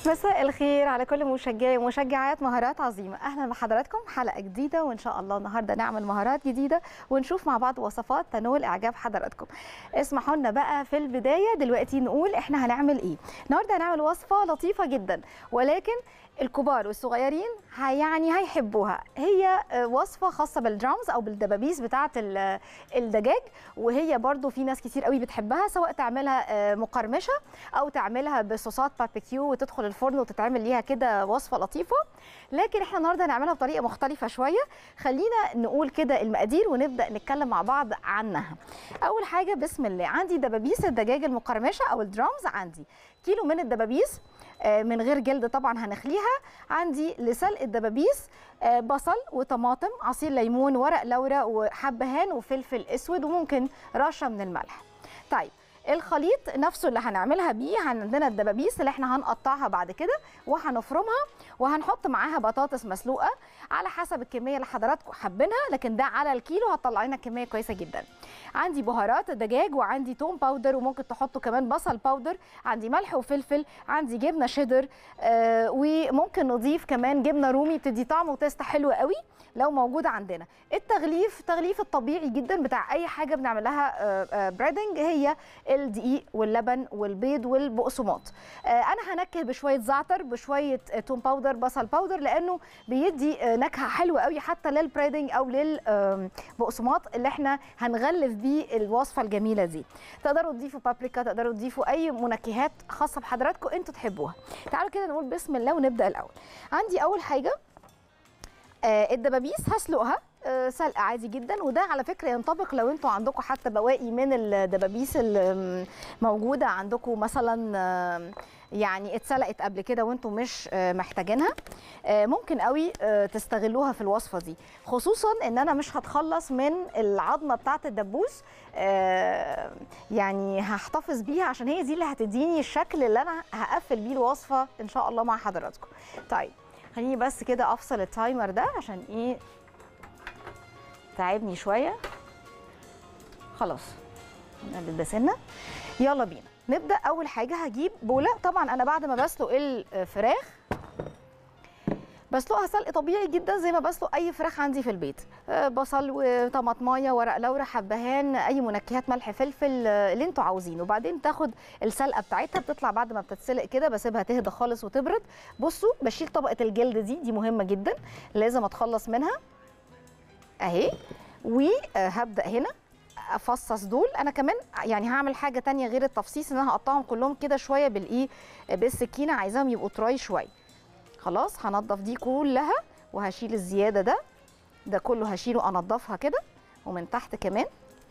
مساء الخير على كل مشجعي ومشجعات مهارات عظيمة أهلا بحضراتكم حلقة جديدة وإن شاء الله النهاردة نعمل مهارات جديدة ونشوف مع بعض وصفات تنول إعجاب حضراتكم اسمحوا لنا بقى في البداية دلوقتي نقول إحنا هنعمل إيه النهاردة هنعمل وصفة لطيفة جدا ولكن الكبار والصغيرين هي- يعني هيحبوها هي آه، وصفة خاصة بالدرامز أو بالدبابيس بتاعة ال- الدجاج وهي برضو في ناس كتير قوي بتحبها سواء تعملها آه، مقرمشة أو تعملها بصوصات باربيكيو وتدخل الفرن وتتعمل ليها كده وصفة لطيفة لكن احنا النهارده هنعملها بطريقة مختلفة شوية خلينا نقول كده المقادير ونبدأ نتكلم مع بعض عنها أول حاجة بسم الله عندي دبابيس الدجاج المقرمشة أو الدرامز عندي كيلو من الدبابيس آه، من غير جلد طبعا هنخليها عندي لسلق الدبابيس آه، بصل وطماطم عصير ليمون ورق لورا وحبهان وفلفل اسود وممكن رشه من الملح طيب الخليط نفسه اللي هنعملها بيه عندنا الدبابيس اللي احنا هنقطعها بعد كده وهنفرمها وهنحط معاها بطاطس مسلوقه على حسب الكميه اللي حضراتكم حابينها لكن ده على الكيلو هتطلع لنا كميه كويسه جدا عندي بهارات دجاج وعندي توم باودر وممكن تحطوا كمان بصل باودر عندي ملح وفلفل عندي جبنه شيدر آه وممكن نضيف كمان جبنه رومي بتدي طعم وتيست حلو قوي لو موجوده عندنا التغليف تغليف الطبيعي جدا بتاع اي حاجه بنعمل لها آه، آه، بريدنج هي الدقيق واللبن والبيض والبقسماط آه، انا هنكه بشويه زعتر بشويه آه، توم باودر بصل باودر لانه بيدي آه، نكهه حلوه قوي حتى للبريدنج او للبقسماط اللي احنا هنغلف بيه الوصفه الجميله دي تقدروا تضيفوا بابريكا تقدروا تضيفوا اي منكهات خاصه بحضراتكم انتوا تحبوها تعالوا كده نقول بسم الله ونبدا الاول عندي اول حاجه آه، الدبابيس هسلقها آه، سلق عادي جدا وده على فكره ينطبق لو انتوا عندكم حتى بواقي من الدبابيس اللي موجوده عندكم مثلا آه، يعني اتسلقت قبل كده وانتوا مش آه، محتاجينها آه، ممكن قوي آه، تستغلوها في الوصفه دي خصوصا ان انا مش هتخلص من العظمه بتاعه الدبوس آه، يعني هحتفظ بيها عشان هي دي اللي هتديني الشكل اللي انا هقفل بيه الوصفه ان شاء الله مع حضراتكم طيب خليني بس كده افصل التايمر ده عشان ايه تعبني شويه خلاص نقلل ده سنه يلا بينا نبدا اول حاجه هجيب بوله طبعا انا بعد ما بسلق الفراخ بسلقها سلق طبيعي جدا زي ما بسلق اي فراخ عندي في البيت آه، بصل وطماطمايه ورق لورا حبهان اي منكهات ملح فلفل آه، اللي انتوا عاوزينه وبعدين تاخد السلقه بتاعتها بتطلع بعد ما بتتسلق كده بسيبها تهدى خالص وتبرد بصوا بشيل طبقه الجلد دي دي مهمه جدا لازم اتخلص منها اهي وهبدا هنا افصص دول انا كمان يعني هعمل حاجه تانية غير التفصيص ان انا هقطعهم كلهم كده شويه بالايه بالسكينه عايزاهم يبقوا تراي شويه خلاص هنضف دي كلها وهشيل الزياده ده ده كله هشيله انضفها كده ومن تحت كمان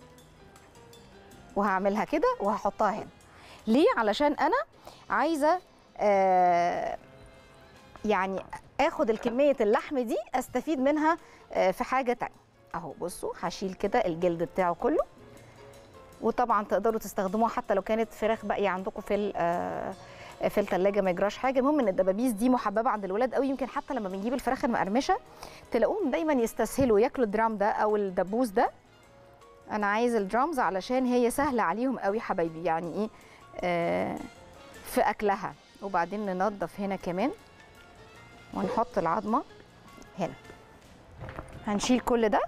وهعملها كده وهحطها هنا ليه علشان انا عايزه آه يعني اخد الكميه اللحم دي استفيد منها آه في حاجه تانية اهو بصوا هشيل كده الجلد بتاعه كله وطبعا تقدروا تستخدموها حتى لو كانت فراخ باقيه عندكم في ال- آه، في الثلاجه ما يجراش حاجه المهم ان الدبابيس دي محببه عند الولاد قوي يمكن حتى لما بنجيب الفراخ المقرمشه تلاقوهم دايما يستسهلوا ياكلوا الدرام ده او الدبوس ده انا عايز الدرامز علشان هي سهله عليهم قوي حبايبي يعني ايه آه في اكلها وبعدين ننضف هنا كمان ونحط العظمه هنا هنشيل كل ده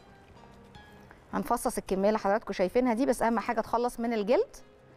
هنفصص الكميه اللي حضراتكم شايفينها دي بس اهم حاجه تخلص من الجلد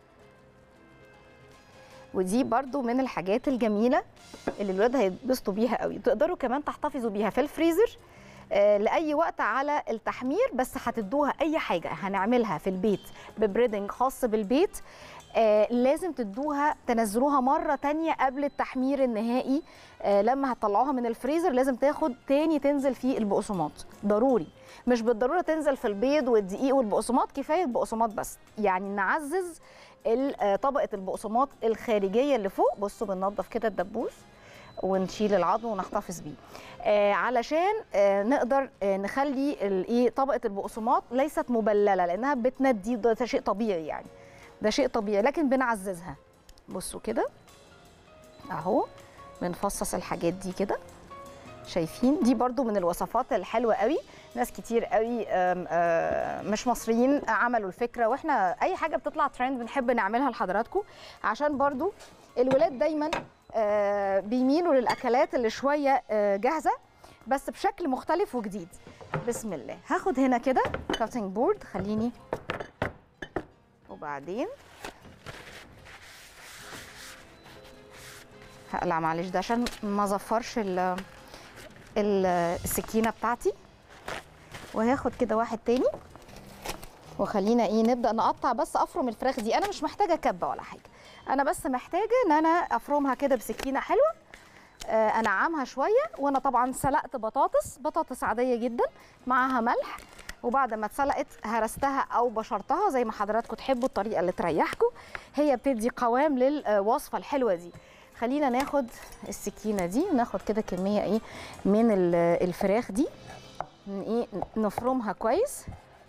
ودي برضو من الحاجات الجميله اللي الولاد هيتبسطوا بيها قوي تقدروا كمان تحتفظوا بيها في الفريزر آه، لاي وقت على التحمير بس هتدوها اي حاجه هنعملها في البيت ببريدنج خاص بالبيت آه لازم تدوها تنزلوها مره تانية قبل التحمير النهائي آه لما هتطلعوها من الفريزر لازم تاخد تاني تنزل في البقسماط ضروري مش بالضروره تنزل في البيض والدقيق والبقسماط كفايه البقسماط بس يعني نعزز ال- آه، طبقه البقسماط الخارجيه اللي فوق بصوا بننضف كده الدبوس ونشيل العظم ونحتفظ بيه آه علشان آه نقدر آه نخلي الايه طبقه البقسماط ليست مبلله لانها بتندي ده شيء طبيعي يعني ده شيء طبيعي لكن بنعززها بصوا كده اهو بنفصص الحاجات دي كده شايفين دي برضو من الوصفات الحلوه قوي ناس كتير قوي آم، آم، مش مصريين عملوا الفكره واحنا اي حاجه بتطلع ترند بنحب نعملها لحضراتكم عشان برضو الولاد دايما آه، بيميلوا للاكلات اللي شويه آه، جاهزه بس بشكل مختلف وجديد بسم الله هاخد هنا كده كاتنج بورد خليني وبعدين هقلع معلش ده عشان ما ظفرش ال ال- السكينه بتاعتي وهاخد كده واحد تاني وخلينا ايه نبدا نقطع بس افرم الفراخ دي انا مش محتاجه كبه ولا حاجه انا بس محتاجه ان انا افرمها كده بسكينه حلوه آه، انعمها شويه وانا طبعا سلقت بطاطس بطاطس عاديه جدا معاها ملح وبعد ما اتسلقت هرستها او بشرتها زي ما حضراتكم تحبوا الطريقه اللي تريحكم هي بتدي قوام للوصفه الحلوه دي خلينا ناخد السكينه دي وناخد كده كميه ايه من ال- الفراخ دي ن- ايه نفرمها كويس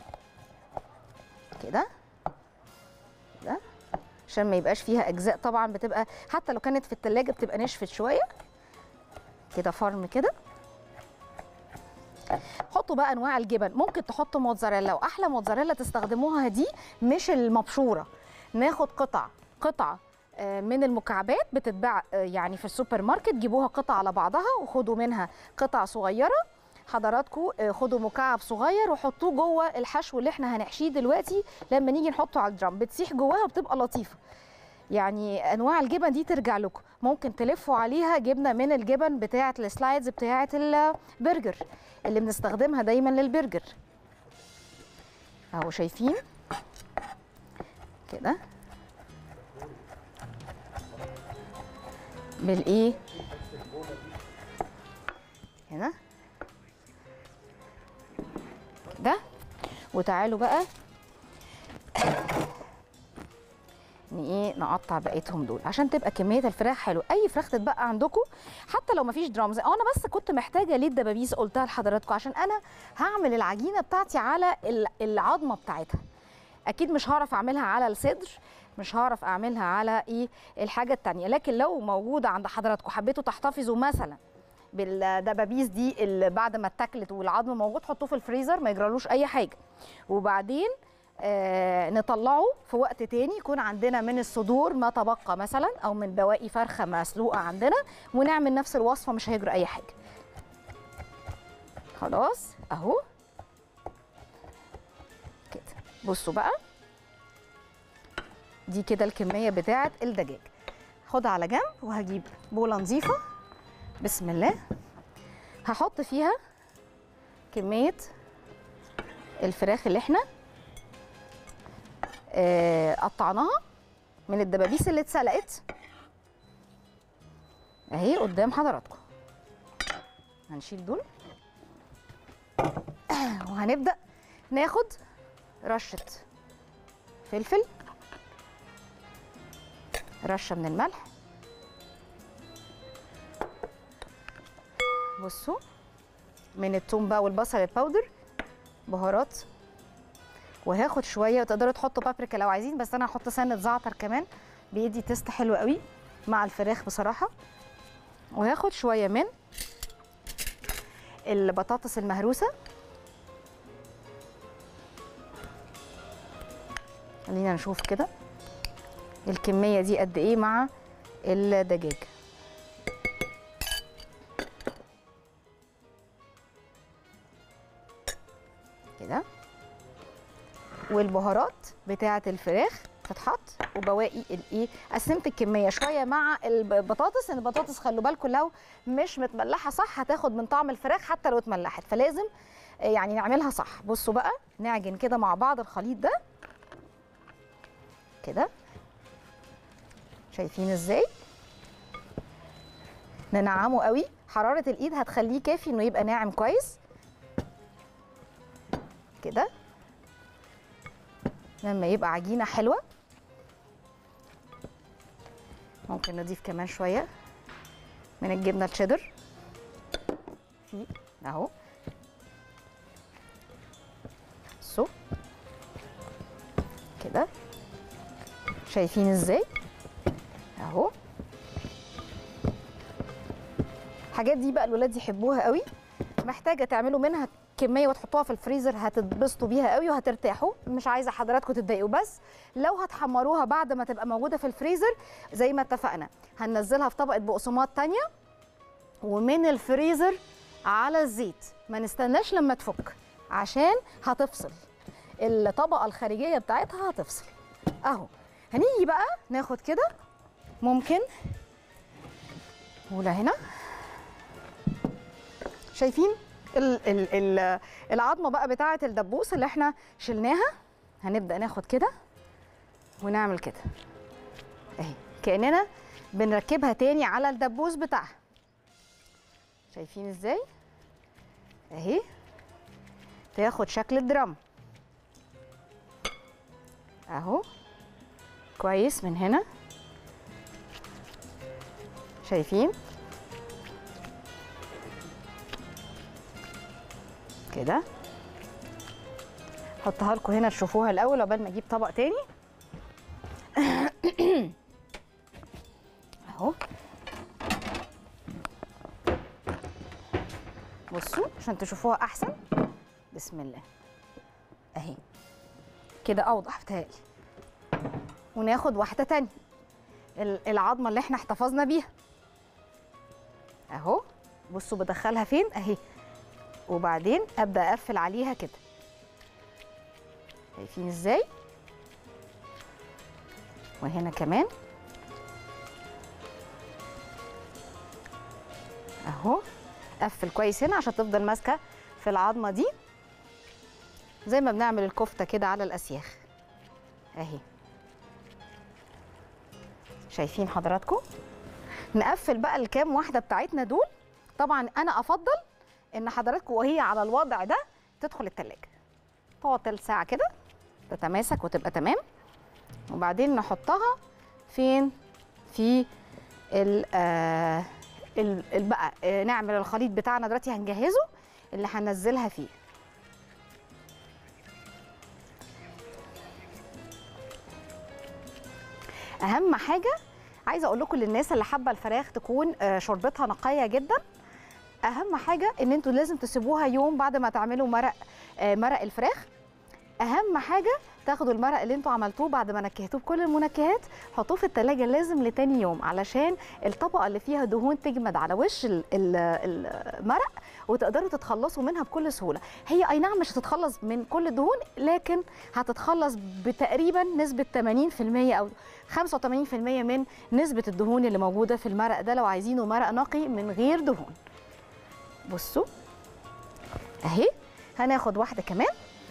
كده ده عشان ما يبقاش فيها اجزاء طبعا بتبقى حتى لو كانت في التلاجة بتبقى نشفت شويه كده فرم كده حطوا بقى انواع الجبن ممكن تحطوا موتزاريلا واحلى موتزاريلا تستخدموها دي مش المبشوره ناخد قطع قطعه آه، من المكعبات بتتباع آه، يعني في السوبر ماركت جيبوها قطع على بعضها وخدوا منها قطع صغيره حضراتكم آه، خدوا مكعب صغير وحطوه جوه الحشو اللي احنا هنحشيه دلوقتي لما نيجي نحطه على الدرام بتسيح جواها وبتبقى لطيفه يعني انواع الجبن دي ترجع لكم ممكن تلفوا عليها جبنه من الجبن بتاعه السلايدز بتاعه البرجر اللي بنستخدمها دايما للبرجر اهو شايفين كده بالايه هنا ده وتعالوا بقى ان ايه نقطع بقيتهم دول عشان تبقى كميه الفراخ حلو اي فراخ تتبقى عندكم حتى لو مفيش درامز أو انا بس كنت محتاجه ليه الدبابيس قلتها لحضراتكم عشان انا هعمل العجينه بتاعتي على ال- العظمه بتاعتها اكيد مش هعرف اعملها على الصدر مش هعرف اعملها على ايه الحاجه التانية لكن لو موجوده عند حضراتكم حبيتوا تحتفظوا مثلا بالدبابيس دي اللي بعد ما اتاكلت والعظم موجود حطوه في الفريزر ما يجرالوش اي حاجه وبعدين آه نطلعه في وقت تاني يكون عندنا من الصدور ما تبقى مثلا او من بواقي فرخه مسلوقه عندنا ونعمل نفس الوصفه مش هيجرى اي حاجه خلاص اهو كده بصوا بقى دي كده الكميه بتاعه الدجاج خدها على جنب وهجيب بوله نظيفه بسم الله هحط فيها كميه الفراخ اللي احنا آه، قطعناها من الدبابيس اللي اتسلقت اهي قدام حضراتكم هنشيل دول وهنبدا ناخد رشه فلفل رشه من الملح بصوا من التوم بقى والبصل الباودر بهارات وهاخد شويه وتقدروا تحطوا بابريكا لو عايزين بس انا هحط سنه زعتر كمان بيدي تيست حلو قوي مع الفراخ بصراحه وهاخد شويه من البطاطس المهروسه خلينا نشوف كده الكميه دي قد ايه مع الدجاج كده والبهارات بتاعه الفراخ تتحط وبواقي الايه قسمت الكميه شويه مع البطاطس ان البطاطس خلوا بالكم لو مش متملحه صح هتاخد من طعم الفراخ حتى لو اتملحت فلازم آه، يعني نعملها صح بصوا بقى نعجن كده مع بعض الخليط ده كده شايفين ازاي ننعمه قوي حراره الايد هتخليه كافي انه يبقى ناعم كويس كده لما يبقى عجينه حلوه ممكن نضيف كمان شويه من الجبنه الشيدر في اهو سو كده شايفين ازاي اهو الحاجات دي بقى الولاد يحبوها قوي محتاجه تعملوا منها كميه وتحطوها في الفريزر هتتبسطوا بيها قوي وهترتاحوا مش عايزه حضراتكم تتضايقوا بس لو هتحمروها بعد ما تبقى موجوده في الفريزر زي ما اتفقنا هننزلها في طبقه بقسماط تانية ومن الفريزر على الزيت ما نستناش لما تفك عشان هتفصل الطبقه الخارجيه بتاعتها هتفصل اهو هنيجي بقى ناخد كده ممكن ولا هنا شايفين ال ال ال العظمه بقى بتاعه الدبوس اللي احنا شلناها هنبدا ناخد كده ونعمل كده اهي كاننا بنركبها تاني على الدبوس بتاعها شايفين ازاي اهي تاخد شكل الدرام اهو كويس من هنا شايفين كده حطها لكم هنا تشوفوها الاول قبل ما اجيب طبق تاني اهو بصوا عشان تشوفوها احسن بسم الله اهي كده اوضح بتهيألي وناخد واحده تانية ال- العظمه اللي احنا احتفظنا بيها اهو بصوا بدخلها فين اهي وبعدين ابدا اقفل عليها كده شايفين ازاي وهنا كمان اهو قفل كويس هنا عشان تفضل ماسكه في العظمه دي زي ما بنعمل الكفته كده على الاسياخ اهي شايفين حضراتكم نقفل بقى الكام واحده بتاعتنا دول طبعا انا افضل ان حضراتكم وهي على الوضع ده تدخل التلاجة تقعد تلت ساعه كده تتماسك وتبقى تمام وبعدين نحطها فين في ال آه ال ال- بقى آه، نعمل الخليط بتاعنا دلوقتي هنجهزه اللي هننزلها فيه اهم حاجه عايزه اقول لكم للناس اللي حابه الفراخ تكون آه، شوربتها نقيه جدا اهم حاجه ان انتوا لازم تسيبوها يوم بعد ما تعملوا مرق آه، مرق الفراخ اهم حاجه تاخدوا المرق اللي انتوا عملتوه بعد ما نكهتوه بكل المنكهات حطوه في التلاجة لازم لتاني يوم علشان الطبقه اللي فيها دهون تجمد على وش ال- ال- المرق وتقدروا تتخلصوا منها بكل سهوله هي اي نعم مش هتتخلص من كل الدهون لكن هتتخلص بتقريبا نسبه 80% او 85% من نسبه الدهون اللي موجوده في المرق ده لو عايزينه مرق نقي من غير دهون بصوا اهي هناخد واحده كمان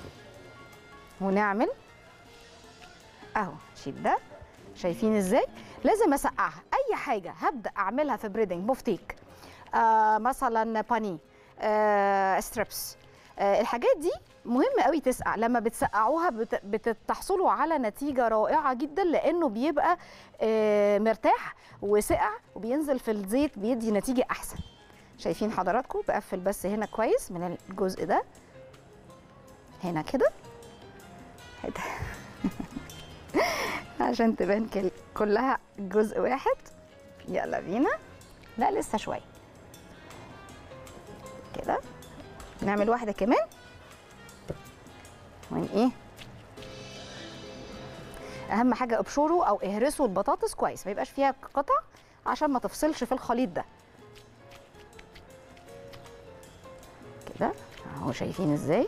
ونعمل اهو شيل ده شايفين ازاي لازم اسقعها اي حاجه هبدا اعملها في بريدنج بوفتيك آه مثلا بانيه آه ستريبس آه الحاجات دي مهم قوي تسقع لما بتسقعوها بت- بتحصلوا على نتيجه رائعه جدا لانه بيبقى آه مرتاح وسقع وبينزل في الزيت بيدي نتيجه احسن شايفين حضراتكم بقفل بس هنا كويس من الجزء ده هنا كده هدا. عشان تبان كل- كلها جزء واحد يلا بينا لا لسه شويه كده نعمل واحده كمان ون ايه اهم حاجه ابشروا او اهرسوا البطاطس كويس ما يبقاش فيها قطع عشان ما تفصلش في الخليط ده كده اهو شايفين ازاي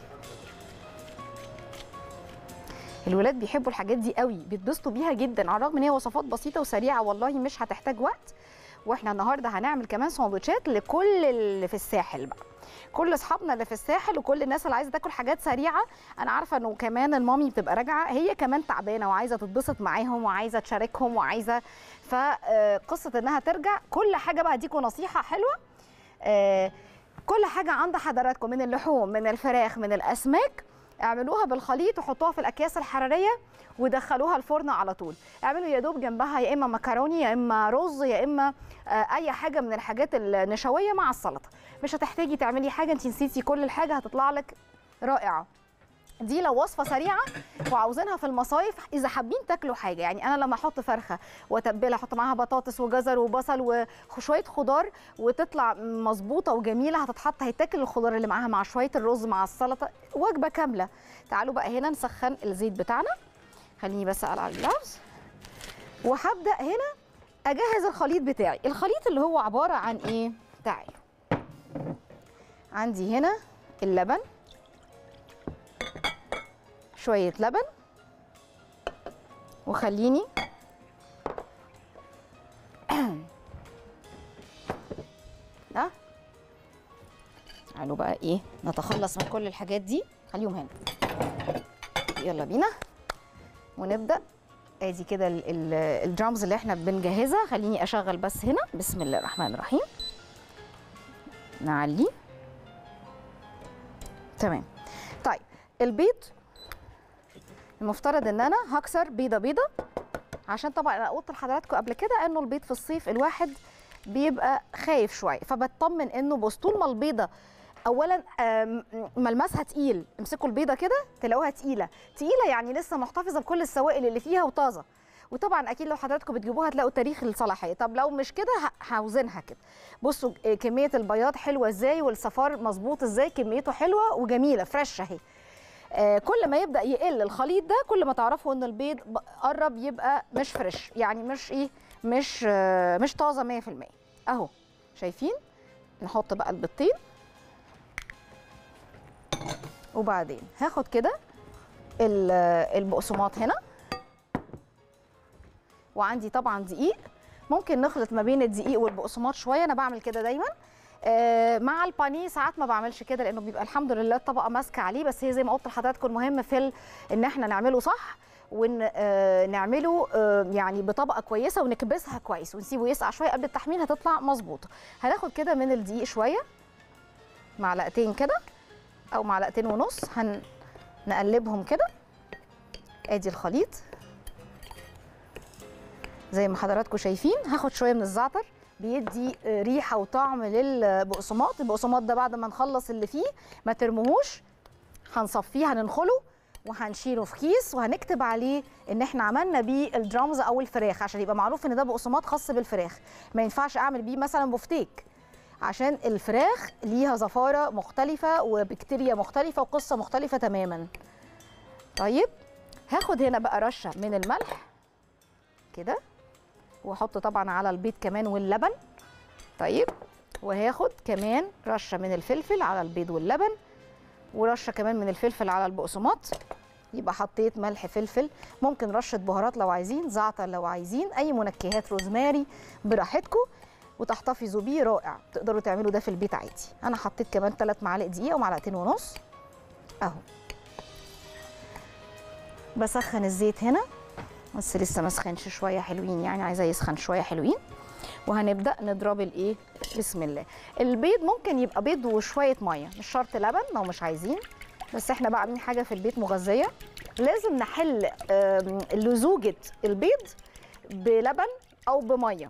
الولاد بيحبوا الحاجات دي قوي بيتبسطوا بيها جدا على الرغم ان هي وصفات بسيطه وسريعه والله مش هتحتاج وقت واحنا النهارده هنعمل كمان سندوتشات لكل اللي في الساحل بقى كل اصحابنا اللي في الساحل وكل الناس اللي عايزه تاكل حاجات سريعه انا عارفه انه كمان المامي بتبقى راجعه هي كمان تعبانه وعايزه تتبسط معاهم وعايزه تشاركهم وعايزه فقصه انها ترجع كل حاجه بقى اديكم نصيحه حلوه آه، كل حاجه عند حضراتكم من اللحوم من الفراخ من الاسماك اعملوها بالخليط وحطوها في الاكياس الحراريه ودخلوها الفرن على طول اعملوا يا دوب جنبها يا اما مكروني يا اما رز يا اما آه، اي حاجه من الحاجات النشويه مع السلطه مش هتحتاجي تعملي حاجه انت نسيتي كل الحاجه هتطلع لك رائعه دي لو وصفه سريعه وعاوزينها في المصايف اذا حابين تاكلوا حاجه يعني انا لما احط فرخه واتبلها احط معاها بطاطس وجزر وبصل وشويه خضار وتطلع مظبوطه وجميله هتتحط هيتاكل الخضار اللي معاها مع شويه الرز مع السلطه وجبه كامله تعالوا بقى هنا نسخن الزيت بتاعنا خليني بس اقلع الجلافز وهبدا هنا اجهز الخليط بتاعي الخليط اللي هو عباره عن ايه تعالوا عندي هنا اللبن شويه لبن وخليني ها تعالوا بقى ايه نتخلص من كل الحاجات دي خليهم هنا يلا بينا ونبدا ادي كده الجرامز اللي احنا بنجهزها خليني اشغل بس هنا بسم الله الرحمن الرحيم نعلي تمام طيب البيض المفترض ان انا هكسر بيضه بيضه عشان طبعا انا قلت لحضراتكم قبل كده انه البيض في الصيف الواحد بيبقى خايف شويه فبطمن انه بص طول ما البيضه اولا ملمسها تقيل امسكوا البيضه كده تلاقوها تقيله تقيله يعني لسه محتفظه بكل السوائل اللي فيها وطازه وطبعا اكيد لو حضراتكم بتجيبوها هتلاقوا تاريخ الصلاحيه طب لو مش كده هوزنها كده بصوا كميه البياض حلوه ازاي والصفار مظبوط ازاي كميته حلوه وجميله فريش اهي كل ما يبدا يقل الخليط ده كل ما تعرفوا ان البيض قرب يبقى مش فريش يعني مش ايه مش مش طازه 100% اهو شايفين نحط بقى البيضتين وبعدين هاخد كده البقسماط هنا وعندي طبعا دقيق ممكن نخلط ما بين الدقيق والبقسماط شويه انا بعمل كده دايما آه مع البانيه ساعات ما بعملش كده لانه بيبقى الحمد لله الطبقه ماسكه عليه بس هي زي ما قلت لحضراتكم المهم في ال... ان احنا نعمله صح ون آه نعمله آه يعني بطبقه كويسه ونكبسها كويس ونسيبه يسقع شويه قبل التحميل هتطلع مظبوطه هناخد كده من الدقيق شويه معلقتين كده او معلقتين ونص هنقلبهم كده ادي الخليط زي ما حضراتكم شايفين هاخد شويه من الزعتر بيدي ريحه وطعم للبقسماط البقسماط ده بعد ما نخلص اللي فيه ما ترموهوش هنصفيه هننخله وهنشيله في كيس وهنكتب عليه ان احنا عملنا بيه الدرامز او الفراخ عشان يبقى معروف ان ده بقسماط خاص بالفراخ ما ينفعش اعمل بيه مثلا بفتيك عشان الفراخ ليها زفاره مختلفه وبكتيريا مختلفه وقصه مختلفه تماما طيب هاخد هنا بقى رشه من الملح كده واحط طبعا على البيض كمان واللبن طيب وهاخد كمان رشه من الفلفل على البيض واللبن ورشه كمان من الفلفل على البقسماط يبقى حطيت ملح فلفل ممكن رشه بهارات لو عايزين زعتر لو عايزين اي منكهات روزماري براحتكم وتحتفظوا بيه رائع تقدروا تعملوا ده في البيت عادي انا حطيت كمان 3 معالق دقيق ومعلقتين ونص اهو بسخن الزيت هنا بس لسه ما سخنش شويه حلوين يعني عايزاه يسخن شويه حلوين وهنبدا نضرب الايه بسم الله البيض ممكن يبقى بيض وشويه ميه مش شرط لبن لو مش عايزين بس احنا بقى عاملين حاجه في البيت مغذيه لازم نحل لزوجه البيض بلبن او بميه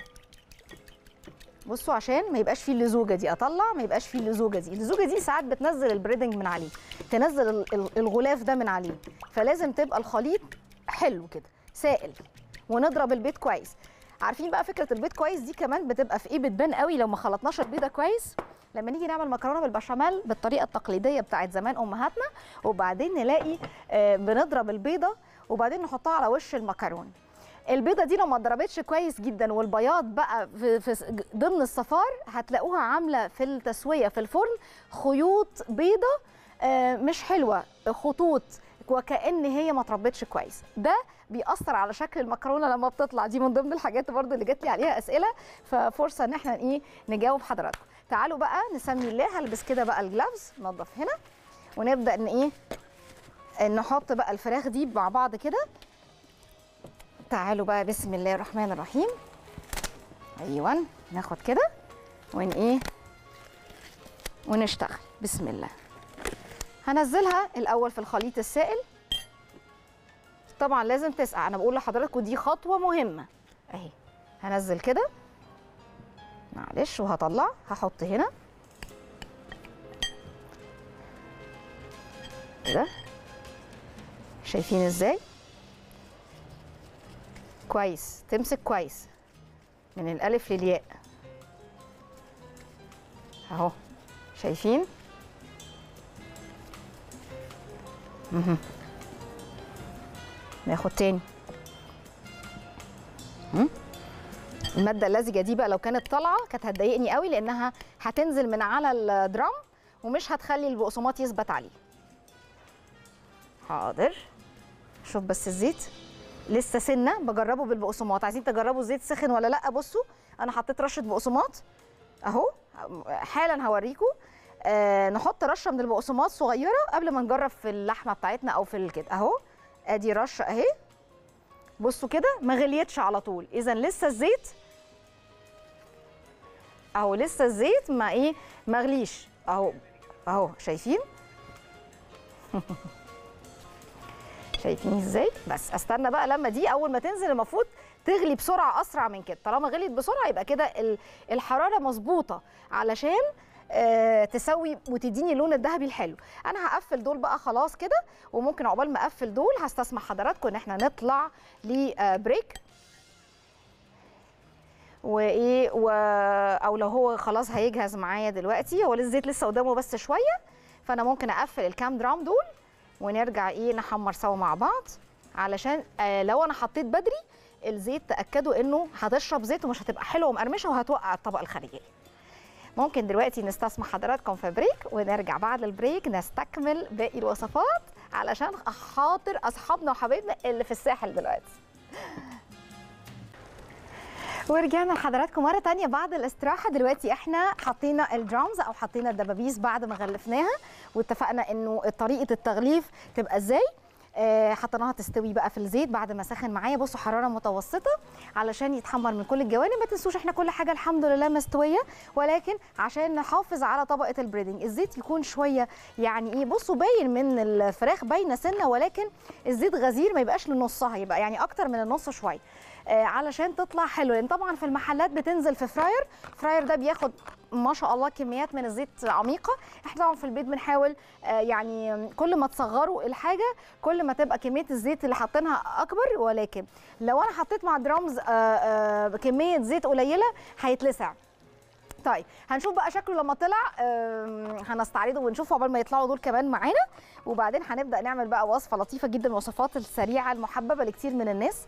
بصوا عشان ما يبقاش فيه اللزوجه دي اطلع ما يبقاش فيه اللزوجه دي اللزوجه دي ساعات بتنزل البريدنج من عليه تنزل الغلاف ده من عليه فلازم تبقى الخليط حلو كده سائل ونضرب البيض كويس عارفين بقى فكره البيض كويس دي كمان بتبقى في ايه بتبان قوي لو ما خلطناش البيضه كويس لما نيجي نعمل مكرونه بالبشاميل بالطريقه التقليديه بتاعت زمان امهاتنا وبعدين نلاقي آه بنضرب البيضه وبعدين نحطها على وش المكرونه البيضه دي لو ما اتضربتش كويس جدا والبياض بقى في, في ضمن الصفار هتلاقوها عامله في التسويه في الفرن خيوط بيضه آه مش حلوه خطوط وكأن هي ما اتربتش كويس ده بيأثر على شكل المكرونه لما بتطلع دي من ضمن الحاجات برضو اللي جات لي عليها اسئله ففرصه ان احنا ايه نجاوب حضراتكم تعالوا بقى نسمي الله هلبس كده بقى الجلافز ننضف هنا ونبدا ان ايه نحط بقى الفراخ دي مع بعض كده تعالوا بقى بسم الله الرحمن الرحيم ايوه ناخد كده ون ايه ونشتغل بسم الله هنزلها الاول في الخليط السائل طبعا لازم تسقع انا بقول لحضراتكم دي خطوه مهمه اهي هنزل كده معلش وهطلع هحط هنا كده شايفين ازاي كويس تمسك كويس من الالف للياء اهو شايفين مهم. ناخد تاني مم. الماده اللزجه دي بقى لو كانت طالعه كانت هتضايقني قوي لانها هتنزل من على الدرام ومش هتخلي البقسماط يثبت عليه حاضر شوف بس الزيت لسه سنه بجربه بالبقسماط عايزين تجربوا الزيت سخن ولا لا بصوا انا حطيت رشه بقسماط اهو حالا هوريكم آه نحط رشه من البقسماط صغيره قبل ما نجرب في اللحمه بتاعتنا او في الكده اهو ادي رشه اهي بصوا كده ما غليتش على طول اذا لسه الزيت اهو لسه الزيت ما ايه ما غليش اهو اهو شايفين شايفين ازاي بس استنى بقى لما دي اول ما تنزل المفروض تغلي بسرعه اسرع من كده طالما غليت بسرعه يبقى كده ال- الحراره مظبوطه علشان آه تسوي وتديني اللون الذهبي الحلو انا هقفل دول بقى خلاص كده وممكن عقبال ما اقفل دول هستسمح حضراتكم ان احنا نطلع لبريك وايه و... او لو هو خلاص هيجهز معايا دلوقتي هو الزيت لسه قدامه بس شويه فانا ممكن اقفل الكام درام دول ونرجع ايه نحمر سوا مع بعض علشان آه لو انا حطيت بدري الزيت تاكدوا انه هتشرب زيت ومش هتبقى حلوه ومقرمشه وهتوقع الطبقه الخارجيه ممكن دلوقتي نستسمح حضراتكم في بريك ونرجع بعد البريك نستكمل باقي الوصفات علشان خاطر اصحابنا وحبايبنا اللي في الساحل دلوقتي ورجعنا لحضراتكم مره تانية بعد الاستراحه دلوقتي احنا حطينا الدرامز او حطينا الدبابيس بعد ما غلفناها واتفقنا انه طريقه التغليف تبقى ازاي آه، حطيناها تستوي بقى في الزيت بعد ما سخن معايا بصوا حراره متوسطه علشان يتحمر من كل الجوانب ما تنسوش احنا كل حاجه الحمد لله مستويه ولكن عشان نحافظ على طبقه البريدنج الزيت يكون شويه يعني ايه بصوا باين من الفراخ باينه سنه ولكن الزيت غزير ما يبقاش لنصها يبقى يعني اكتر من النص شويه آه، علشان تطلع حلو لان طبعا في المحلات بتنزل في فراير فراير ده بياخد ما شاء الله كميات من الزيت عميقه احنا طبعا في البيت بنحاول آه، يعني كل ما تصغروا الحاجه كل ما تبقى كميه الزيت اللي حاطينها اكبر ولكن لو انا حطيت مع درامز آه، آه، كميه زيت قليله هيتلسع طيب هنشوف بقى شكله لما طلع آم، هنستعرضه ونشوفه قبل ما يطلعوا دول كمان معانا وبعدين هنبدا نعمل بقى وصفه لطيفه جدا الوصفات السريعه المحببه لكتير من الناس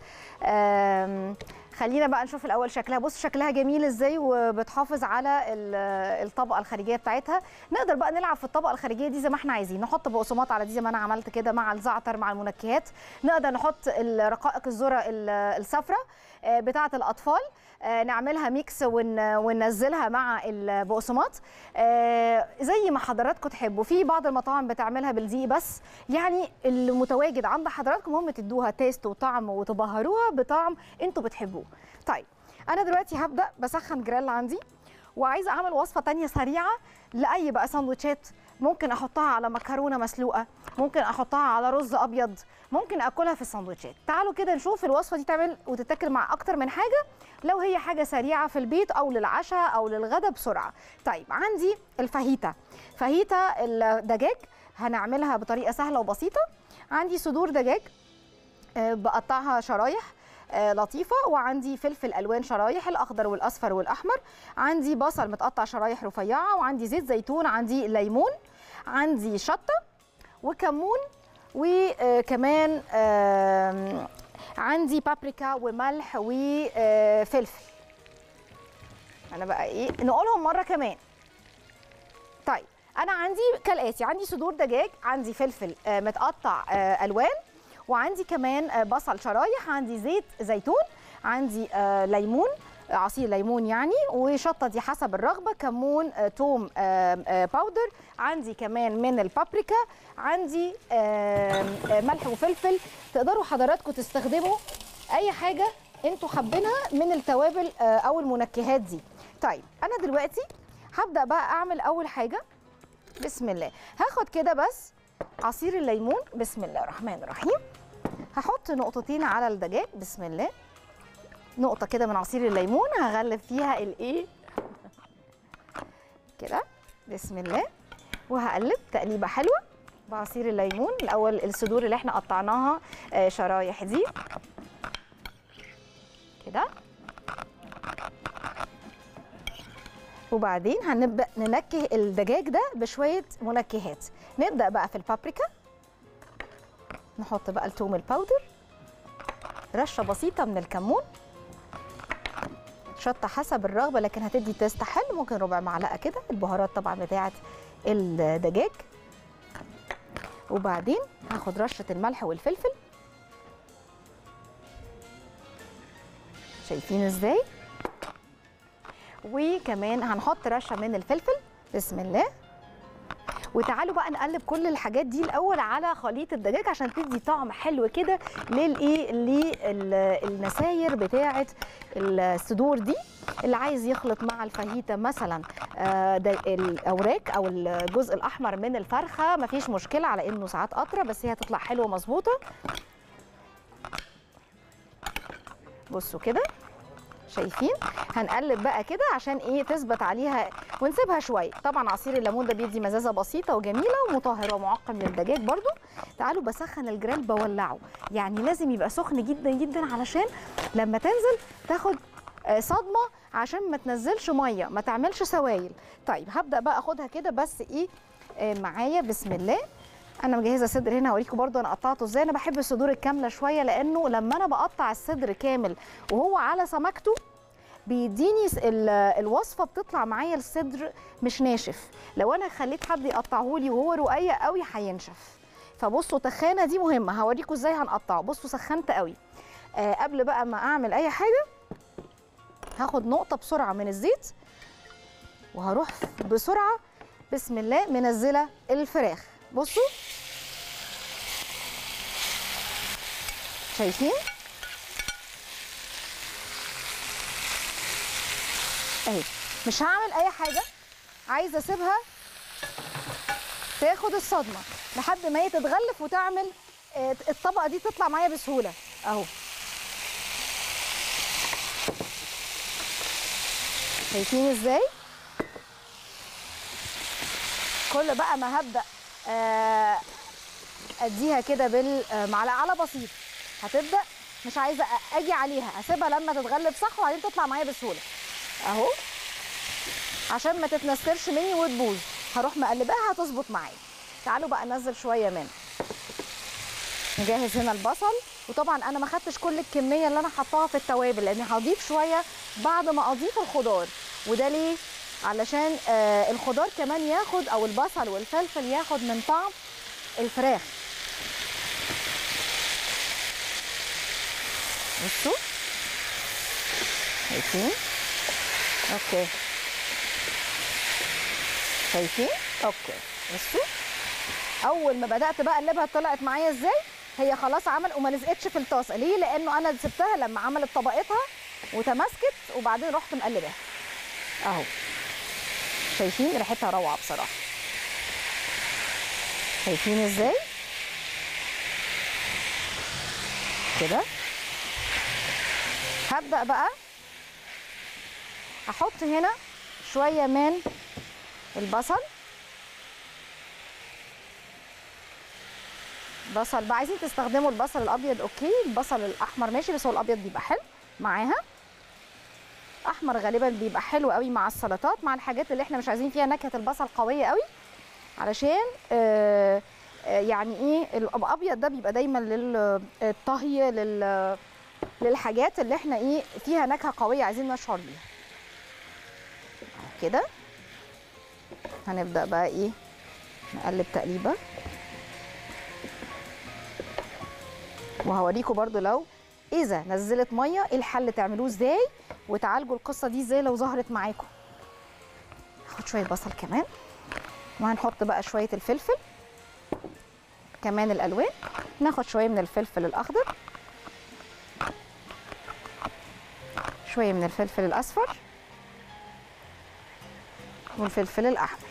آم، خلينا بقى نشوف الاول شكلها بص شكلها جميل ازاي وبتحافظ على ال- الطبقه الخارجيه بتاعتها نقدر بقى نلعب في الطبقه الخارجيه دي زي ما احنا عايزين نحط بقسماط على دي زي ما انا عملت كده مع الزعتر مع المنكهات نقدر نحط الرقائق الذره ال- الصفراء آه، بتاعه الاطفال آه، نعملها ميكس ون- وننزلها مع البقسماط آه، زي ما حضراتكم تحبوا في بعض المطاعم بتعملها بالدقيق بس يعني المتواجد عند حضراتكم هم تدوها تيست وطعم وتبهروها بطعم انتوا بتحبوه طيب انا دلوقتي هبدا بسخن جريل عندي وعايزه اعمل وصفه تانية سريعه لاي بقى سندوتشات ممكن احطها على مكرونه مسلوقه ممكن احطها على رز ابيض ممكن اكلها في السندوتشات تعالوا كده نشوف الوصفه دي تعمل وتتاكل مع اكتر من حاجه لو هي حاجه سريعه في البيت او للعشاء او للغدا بسرعه طيب عندي الفاهيتا فاهيتا الدجاج هنعملها بطريقه سهله وبسيطه عندي صدور دجاج آه، بقطعها شرايح آه، لطيفه وعندي فلفل الوان شرايح الاخضر والاصفر والاحمر عندي بصل متقطع شرايح رفيعه وعندي زيت زيتون عندي ليمون عندي شطه وكمون وكمان آم، عندي بابريكا وملح وفلفل انا بقى ايه نقولهم مره كمان طيب انا عندي كالاتي عندي صدور دجاج عندي فلفل آه، متقطع آه، الوان وعندي كمان آه، بصل شرايح عندي زيت زيتون عندي آه، ليمون آه، عصير ليمون يعني وشطه دي حسب الرغبه كمون آه، توم آه، آه، باودر عندي كمان من البابريكا عندي آه، آه، ملح وفلفل تقدروا حضراتكم تستخدموا اي حاجه انتوا حابينها من التوابل آه، او المنكهات دي طيب انا دلوقتي هبدا بقى اعمل اول حاجه بسم الله هاخد كده بس عصير الليمون بسم الله الرحمن الرحيم هحط نقطتين على الدجاج بسم الله نقطه كده من عصير الليمون هغلف فيها الايه كده بسم الله وهقلب تقليبه حلوه بعصير الليمون الاول الصدور اللي احنا قطعناها آه، شرايح دي كده وبعدين هنبدا ننكه الدجاج ده بشويه منكهات نبدا بقى في البابريكا نحط بقى التوم الباودر رشه بسيطه من الكمون شطه حسب الرغبه لكن هتدي تيست حلو ممكن ربع معلقه كده البهارات طبعا بتاعه الدجاج وبعدين هاخد رشه الملح والفلفل شايفين ازاي وكمان هنحط رشه من الفلفل بسم الله وتعالوا بقى نقلب كل الحاجات دي الاول على خليط الدجاج عشان تدي طعم حلو كده للايه للنساير بتاعه الصدور دي اللي عايز يخلط مع الفاهيتا مثلا آه، ده الاوراق او الجزء الاحمر من الفرخه مفيش مشكله على انه ساعات قطره بس هي هتطلع حلوه مظبوطه بصوا كده شايفين هنقلب بقى كده عشان ايه تثبت عليها ونسيبها شويه طبعا عصير الليمون ده بيدي مزازه بسيطه وجميله ومطهره ومعقم للدجاج برده تعالوا بسخن الجريل بولعه يعني لازم يبقى سخن جدا جدا علشان لما تنزل تاخد آه، صدمه عشان ما تنزلش ميه ما تعملش سوائل طيب هبدا بقى اخدها كده بس ايه آه، معايا بسم الله انا مجهزه صدر هنا هوريكم برضو انا قطعته ازاي انا بحب الصدور الكامله شويه لانه لما انا بقطع الصدر كامل وهو على سمكته بيديني س- ال- الوصفه بتطلع معايا الصدر مش ناشف لو انا خليت حد يقطعه لي وهو رقيق قوي هينشف فبصوا تخانه دي مهمه هوريكم ازاي هنقطعه بصوا سخنت قوي آه قبل بقى ما اعمل اي حاجه هاخد نقطه بسرعه من الزيت وهروح بسرعه بسم الله منزله الفراخ بصوا شايفين اهي مش هعمل اي حاجه عايزه اسيبها تاخد الصدمه لحد ما هي تتغلف وتعمل آه، الطبقه دي تطلع معايا بسهوله اهو شايفين ازاي كل بقى ما هبدا آه، اديها كده بالمعلقه على بسيط هتبدا مش عايزه أ- اجي عليها اسيبها لما تتغلب صح وبعدين تطلع معايا بسهوله اهو عشان ما تتنسرش مني وتبوظ هروح مقلباها هتظبط معايا تعالوا بقى ننزل شويه منها نجهز هنا البصل وطبعا انا ما خدتش كل الكميه اللي انا حطاها في التوابل لاني هضيف شويه بعد ما اضيف الخضار وده ليه علشان آه الخضار كمان ياخد او البصل والفلفل ياخد من طعم الفراخ بصوا شايفين اوكي شايفين اوكي بصوا اول ما بدات بقى اقلبها طلعت معايا ازاي هي خلاص عمل وما لزقتش في الطاسه ليه لانه انا سبتها لما عملت طبقتها وتماسكت وبعدين رحت مقلباها اهو شايفين ريحتها روعه بصراحه شايفين ازاي كده هبدا بقى احط هنا شويه من البصل بصل بقى عايزين تستخدموا البصل الابيض اوكي البصل الاحمر ماشي بس هو الابيض بيبقى حلو معاها احمر غالبا بيبقى حلو قوي مع السلطات مع الحاجات اللي احنا مش عايزين فيها نكهه البصل قويه قوي علشان آه آه يعني ايه الابيض ده بيبقى دايما للطهي لل للحاجات اللي احنا ايه فيها نكهه قويه عايزين نشعر بيها كده هنبدا بقى ايه نقلب تقليبه وهوريكم برضو لو اذا نزلت ميه ايه الحل تعملوه ازاي وتعالجوا القصه دي ازاي لو ظهرت معاكم هاخد شويه بصل كمان وهنحط بقى شويه الفلفل كمان الالوان ناخد شويه من الفلفل الاخضر شويه من الفلفل الاصفر والفلفل الاحمر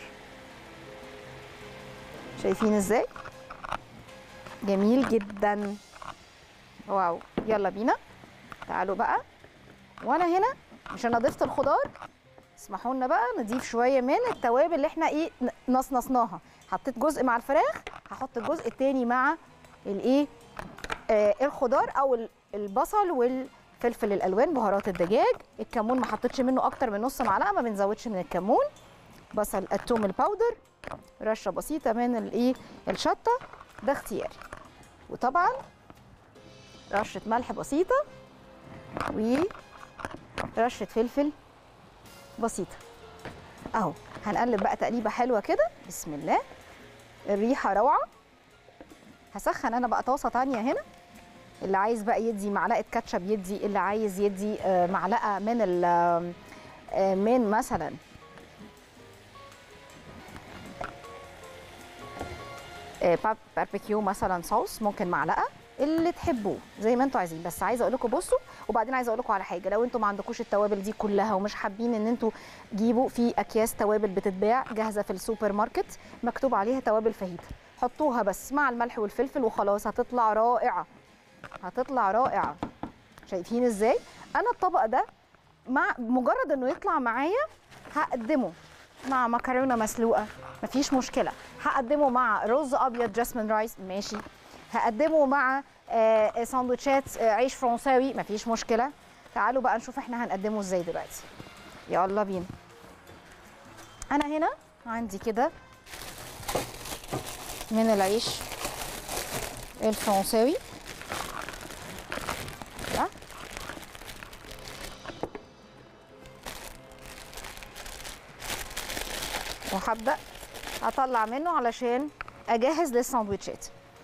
شايفين ازاي جميل جدا واو يلا بينا تعالوا بقى وانا هنا عشان ضفت الخضار اسمحوا لنا بقى نضيف شويه من التوابل اللي احنا ايه نصنصناها حطيت جزء مع الفراخ هحط الجزء التاني مع الايه آه الخضار او البصل والفلفل الالوان بهارات الدجاج الكمون ما حطيتش منه اكتر من نص معلقه ما بنزودش من الكمون بصل الثوم الباودر رشه بسيطه من الايه الشطه ده اختياري وطبعا رشه ملح بسيطه ورشه فلفل بسيطه اهو هنقلب بقى تقليبه حلوه كده بسم الله الريحه روعه هسخن انا بقى طاسه تانية هنا اللي عايز بقى يدي معلقه كاتشب يدي اللي عايز يدي معلقه من ال من مثلا باربيكيو مثلا صوص ممكن معلقه اللي تحبوه زي ما انتوا عايزين بس عايزه اقول لكم بصوا وبعدين عايزه اقول لكم على حاجه لو انتوا ما عندكوش التوابل دي كلها ومش حابين ان انتوا جيبوا في اكياس توابل بتتباع جاهزه في السوبر ماركت مكتوب عليها توابل فاهيتا حطوها بس مع الملح والفلفل وخلاص هتطلع رائعه هتطلع رائعه شايفين ازاي انا الطبق ده مع مجرد انه يطلع معايا هقدمه مع مكرونه مسلوقه مفيش مشكله هقدمه مع رز ابيض جاسمين رايس ماشي هقدمه مع آه ساندوتشات آه عيش فرنساوي مفيش مشكله تعالوا بقى نشوف احنا هنقدمه ازاي دلوقتي يلا بينا انا هنا عندي كده من العيش الفرنساوي ده وهبدا اطلع منه علشان اجهز للساندوتشات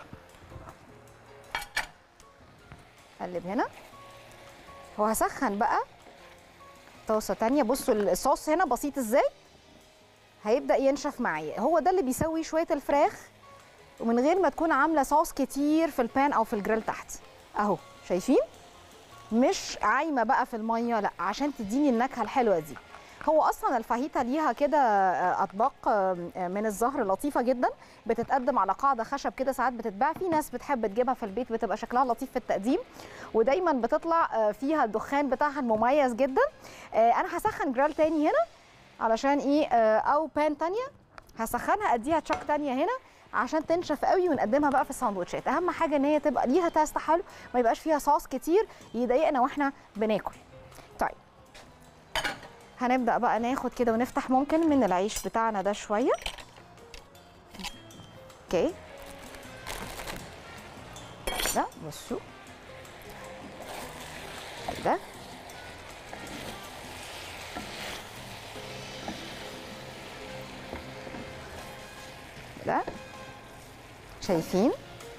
اقلب هنا وهسخن بقى طاسه تانية بصوا الصوص هنا بسيط ازاي هيبدا ينشف معايا هو ده اللي بيسوي شويه الفراخ ومن غير ما تكون عامله صوص كتير في البان او في الجريل تحت اهو شايفين مش عايمه بقى في الميه لا عشان تديني النكهه الحلوه دي هو اصلا الفاهيتا ليها كده اطباق من الزهر لطيفه جدا بتتقدم على قاعده خشب كده ساعات بتتباع في ناس بتحب تجيبها في البيت بتبقى شكلها لطيف في التقديم ودايما بتطلع فيها الدخان بتاعها المميز جدا انا هسخن جرال تاني هنا علشان ايه او بان تانية هسخنها اديها تشك تانية هنا عشان تنشف قوي ونقدمها بقى في الساندوتشات اهم حاجه ان هي تبقى ليها تيست حلو ما يبقاش فيها صوص كتير يضايقنا واحنا بناكل طيب هنبدا بقى ناخد كده ونفتح ممكن من العيش بتاعنا ده شويه اوكي ده بصوا ده ده شايفين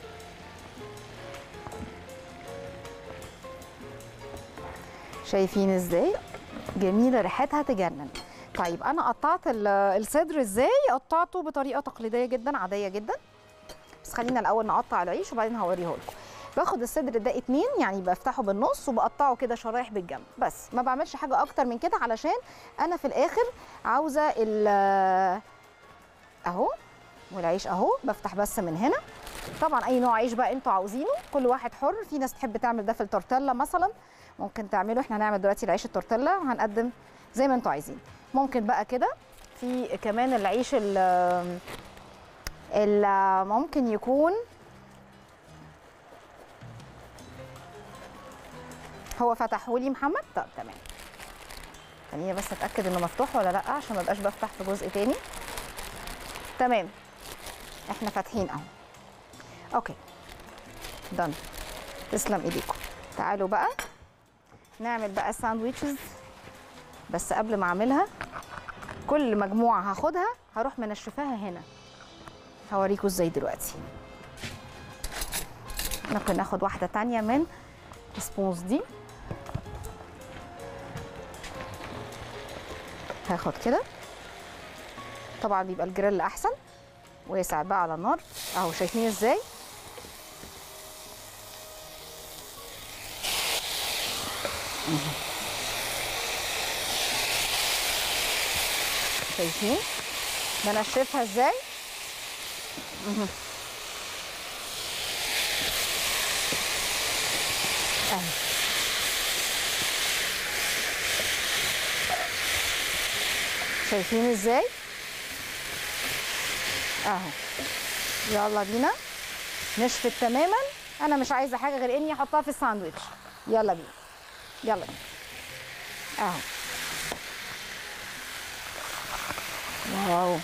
شايفين ازاي جميله ريحتها تجنن طيب انا قطعت الصدر ازاي قطعته بطريقه تقليديه جدا عاديه جدا بس خلينا الاول نقطع العيش وبعدين هوريه لكم باخد الصدر ده اتنين يعني بفتحه بالنص وبقطعه كده شرايح بالجنب بس ما بعملش حاجه اكتر من كده علشان انا في الاخر عاوزه ال اهو والعيش اهو بفتح بس من هنا طبعا اي نوع عيش بقى انتوا عاوزينه كل واحد حر في ناس تحب تعمل ده في التورتيلا مثلا ممكن تعملوا احنا هنعمل دلوقتي العيش التورتيلا وهنقدم زي ما انتوا عايزين ممكن بقى كده في كمان العيش ال ممكن يكون هو فتحه لي محمد طب تمام خليني بس اتاكد انه مفتوح ولا لا عشان ما ابقاش بفتح في جزء تاني تمام احنا فاتحين اهو اوكي دن تسلم ايديكم تعالوا بقى نعمل بقى الساندويتشز بس قبل ما اعملها كل مجموعه هاخدها هروح منشفاها هنا هوريكم ازاي دلوقتي ممكن ناخد واحده تانية من السبونز دي هاخد كده طبعا بيبقى الجريل احسن واسع بقى على النار اهو شايفين ازاي شايفين بنشفها ازاي اهي شايفين ازاي اهو يلا بينا نشفت تماما انا مش عايزه حاجه غير اني احطها في الساندوتش يلا بينا يلا بينا اهو واو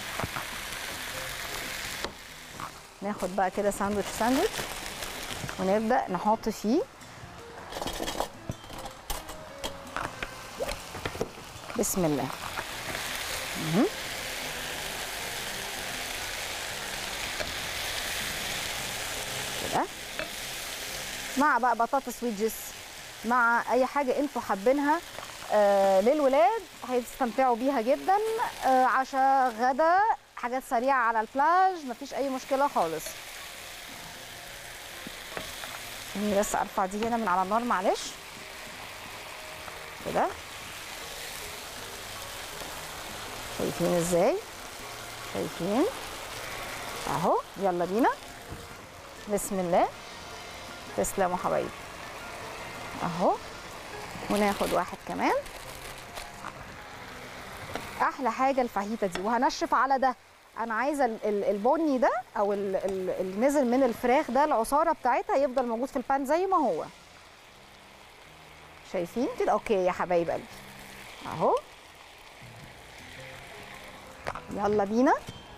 ناخد بقى كده ساندوتش ساندوتش ونبدا نحط فيه بسم الله مهم. كده مع بقى بطاطس ويدجز مع اي حاجه انتوا حابينها آه للولاد هيستمتعوا بيها جدا آه عشاء غدا حاجات سريعه على البلاج مفيش اي مشكله خالص خليني بس ارفع دي هنا من على النار معلش كده شايفين ازاي شايفين اهو يلا بينا بسم الله تسلموا حبايبي اهو وناخد واحد كمان احلى حاجه الفاهيتا دي وهنشف على ده انا عايزه ال- ال- البني ده او ال- ال- اللي نزل من الفراخ ده العصاره بتاعتها يفضل موجود في البان زي ما هو شايفين كده اوكي يا حبايب قلبي اهو يلا بينا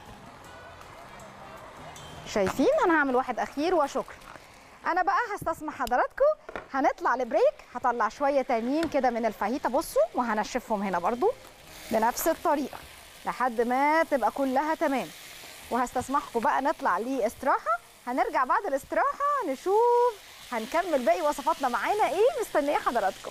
شايفين انا هعمل واحد اخير وشكرا انا بقى هستسمح حضراتكم هنطلع لبريك هطلع شويه تانيين كده من الفاهيتا بصوا وهنشفهم هنا برضو بنفس الطريقه لحد ما تبقى كلها تمام وهستسمحكم بقى نطلع لاستراحه هنرجع بعد الاستراحه نشوف هنكمل باقي وصفاتنا معانا ايه مستنيه حضراتكم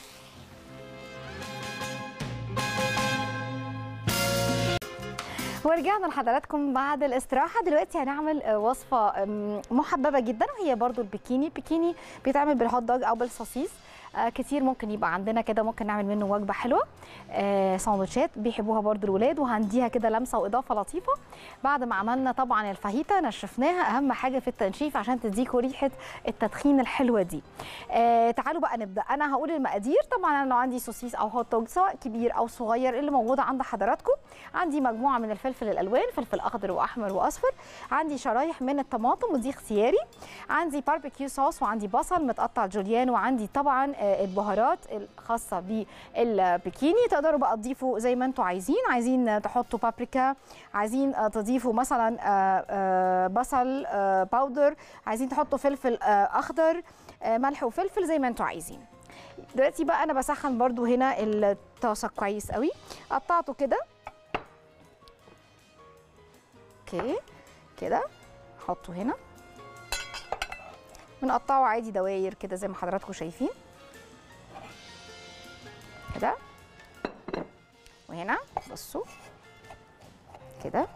ورجعنا لحضراتكم بعد الاستراحه دلوقتي هنعمل آه، وصفه آم، محببه جدا وهي برضو البيكيني البيكيني بيتعمل بالهوت دوج او بالسوسيس آه، كتير ممكن يبقى عندنا كده ممكن نعمل منه وجبه حلوه آه، ساندوتشات بيحبوها برضو الولاد وهنديها كده لمسه واضافه لطيفه بعد ما عملنا طبعا الفاهيتا نشفناها اهم حاجه في التنشيف عشان تديكوا ريحه التدخين الحلوه دي آه تعالوا بقى نبدا انا هقول المقادير طبعا انا لو عندي سوسيس او هوت دوج سواء كبير او صغير اللي موجود عند حضراتكم عندي مجموعه من الفلفل الالوان فلفل اخضر واحمر واصفر عندي شرايح من الطماطم ودي اختياري عندي باربيكيو صوص وعندي بصل متقطع جوليان وعندي طبعا آه، البهارات الخاصه بالبيكيني تقدروا بقى تضيفوا زي ما انتم عايزين عايزين آه، تحطوا بابريكا عايزين آه، تضيفوا مثلا آه، آه، بصل آه، باودر عايزين تحطوا فلفل آه، اخضر آه، ملح وفلفل زي ما انتم عايزين دلوقتي بقى انا بسخن برضو هنا الطاسه كويس قوي قطعته كده اوكي كده احطه هنا بنقطعه عادي دواير كده زي ما حضراتكم شايفين كده وهنا بصوا كده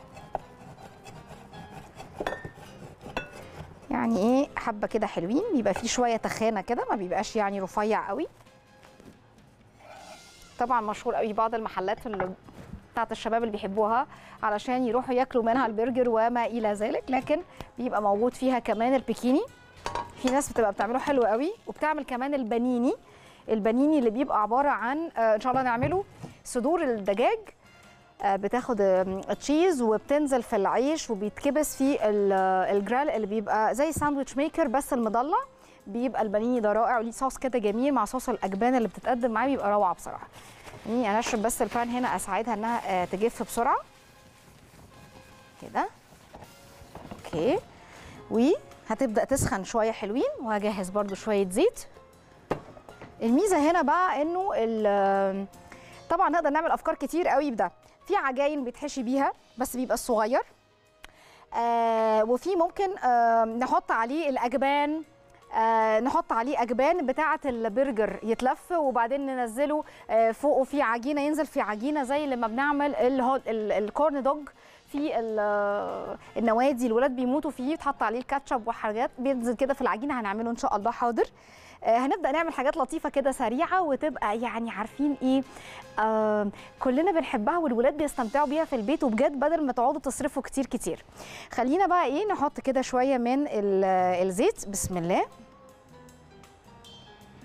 يعني ايه حبه كده حلوين بيبقى فيه شويه تخانه كده ما بيبقاش يعني رفيع قوي طبعا مشهور قوي بعض المحلات اللي بتاعت الشباب اللي بيحبوها علشان يروحوا ياكلوا منها البرجر وما الى ذلك لكن بيبقى موجود فيها كمان البيكيني في ناس بتبقى بتعمله حلو قوي وبتعمل كمان البانيني البانيني اللي بيبقى عباره عن آه، ان شاء الله نعمله صدور الدجاج آه، بتاخد آم، تشيز وبتنزل في العيش وبيتكبس في ال- آه، الجرال اللي بيبقى زي ساندويتش ميكر بس المضلع بيبقى البانيني ده رائع وليه صوص كده جميل مع صوص الاجبان اللي بتتقدم معاه بيبقى روعه بصراحه يعني انشف بس البان هنا اساعدها انها آه، تجف بسرعه كده اوكي وهتبدا تسخن شويه حلوين وهجهز برده شويه زيت الميزه هنا بقى انه ال- طبعا نقدر نعمل افكار كتير قوي بده في عجاين بيتحشي بيها بس بيبقى الصغير آه وفي ممكن آه نحط عليه الاجبان آه نحط عليه اجبان بتاعه البرجر يتلف وبعدين ننزله آه فوقه في عجينه ينزل في عجينه زي لما بنعمل الهوت ال- الكورن دوج في ال- آه، النوادي الولاد بيموتوا فيه يتحط عليه الكاتشب وحاجات بينزل كده في العجينه هنعمله ان شاء الله حاضر آه، هنبدا نعمل حاجات لطيفه كده سريعه وتبقى يعني عارفين ايه آه كلنا بنحبها والولاد بيستمتعوا بيها في البيت وبجد بدل ما تقعدوا تصرفوا كتير كتير خلينا بقى ايه نحط كده شويه من ال- الزيت بسم الله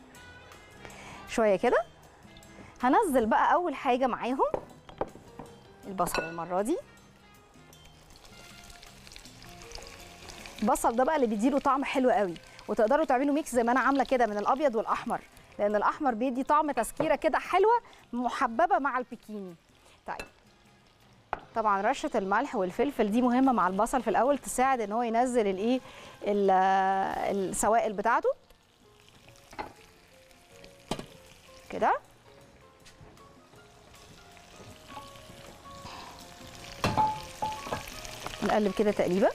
شويه كده هنزل بقى اول حاجه معاهم البصل المره دي البصل ده بقى اللي بيديله طعم حلو قوي وتقدروا تعملوا ميكس زي ما انا عامله كده من الابيض والاحمر لان الاحمر بيدي طعم تسكيره كده حلوه محببه مع البيكيني طيب طبعا رشه الملح والفلفل دي مهمه مع البصل في الاول تساعد ان هو ينزل الايه ال- السوائل بتاعته كده نقلب كده تقليبه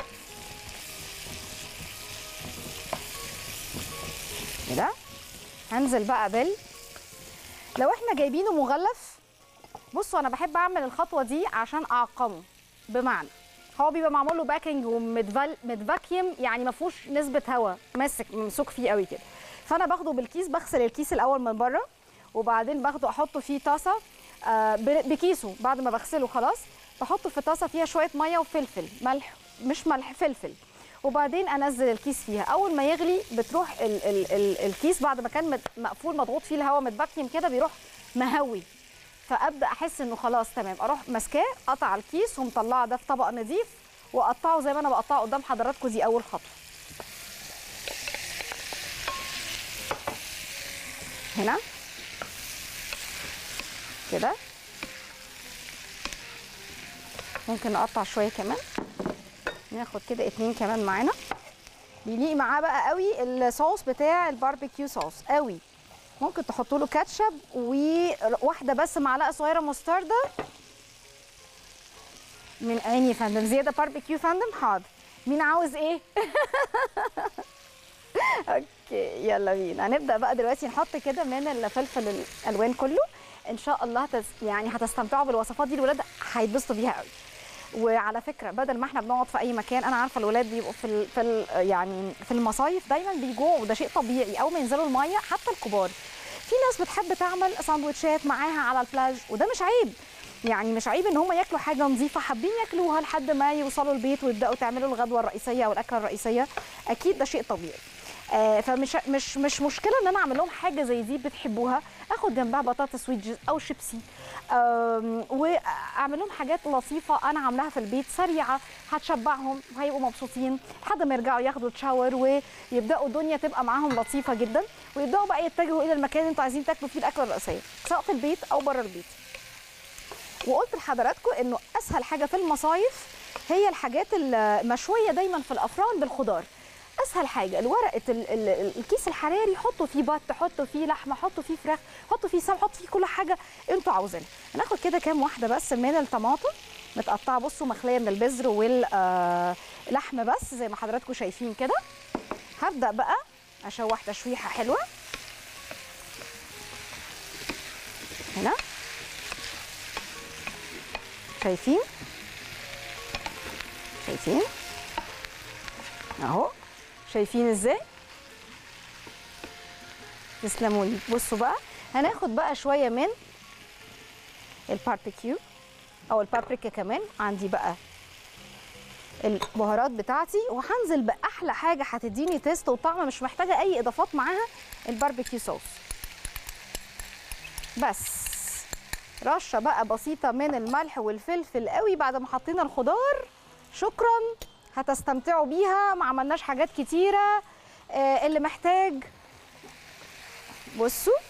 كده هنزل بقى بال لو احنا جايبينه مغلف بصوا انا بحب اعمل الخطوه دي عشان اعقمه بمعنى هو بيبقى معمول له باكينج ومتفاكيوم يعني ما فيهوش نسبه هواء ماسك ممسوك فيه قوي كده فانا باخده بالكيس بغسل الكيس الاول من بره وبعدين باخده احطه في طاسه آه، ب- بكيسه بعد ما بغسله خلاص بحطه في طاسه فيها شويه ميه وفلفل ملح مش ملح فلفل وبعدين انزل الكيس فيها اول ما يغلي بتروح ال ال ال الكيس بعد ما كان مت- مقفول مضغوط فيه الهواء متبكم كده بيروح مهوي فابدا احس انه خلاص تمام اروح ماسكاه قطع الكيس ومطلعه ده في طبق نظيف واقطعه زي ما انا بقطعه قدام حضراتكم دي اول خطوه هنا كده ممكن نقطع شويه كمان ناخد كده اتنين كمان معانا بيليق معاه بقى قوي الصوص بتاع الباربيكيو صوص قوي ممكن تحطوا له كاتشب وواحده بس معلقه صغيره مستردة من عيني يا فندم زياده باربيكيو فندم حاضر مين عاوز ايه اوكي يلا بينا هنبدا بقى دلوقتي نحط كده من الفلفل الالوان كله ان شاء الله هتس يعني هتستمتعوا بالوصفات دي الولاد هيتبسطوا بيها قوي وعلى فكره بدل ما احنا بنقعد في اي مكان انا عارفه الولاد بيبقوا في ال في ال يعني في المصايف دايما بيجوعوا وده شيء طبيعي اول ما ينزلوا الميه حتى الكبار في ناس بتحب تعمل ساندوتشات معاها على البلاج وده مش عيب يعني مش عيب ان هم ياكلوا حاجه نظيفه حابين ياكلوها لحد ما يوصلوا البيت ويبداوا تعملوا الغدوه الرئيسيه او الاكله الرئيسيه اكيد ده شيء طبيعي آه فمش مش مش مشكله ان انا اعمل لهم حاجه زي دي بتحبوها اخد جنبها بطاطس ويدجز او شيبسي آم، واعمل لهم حاجات لطيفه انا عاملاها في البيت سريعه هتشبعهم وهيبقوا مبسوطين لحد ما يرجعوا ياخدوا تشاور ويبداوا الدنيا تبقى معاهم لطيفه جدا ويبداوا بقى يتجهوا الى المكان اللي انتوا عايزين تاكلوا فيه الاكله الرئيسيه سواء في البيت او بره البيت وقلت لحضراتكم انه اسهل حاجه في المصايف هي الحاجات المشويه دايما في الافران بالخضار اسهل حاجه الورقه ال- ال- ال- الكيس الحراري حطوا فيه بط حطوا فيه لحمه حطوا فيه فراخ حطوا فيه سمك حطوا فيه كل حاجه انتوا عاوزينها هناخد كده كام واحده بس من الطماطم متقطعه بصوا مخليه من البذر واللحم بس زي ما حضراتكم شايفين كده هبدا بقى اشوح تشويحه حلوه هنا شايفين شايفين اهو شايفين ازاي تسلموا لي بصوا بقى هناخد بقى شويه من الباربيكيو او البابريكا كمان عندي بقى البهارات بتاعتي وهنزل باحلى حاجه هتديني تيست وطعم مش محتاجه اي اضافات معاها الباربيكيو صوص بس رشه بقى بسيطه من الملح والفلفل قوي بعد ما حطينا الخضار شكرا هتستمتعوا بيها ما عملناش حاجات كتيره آه اللي محتاج بصوا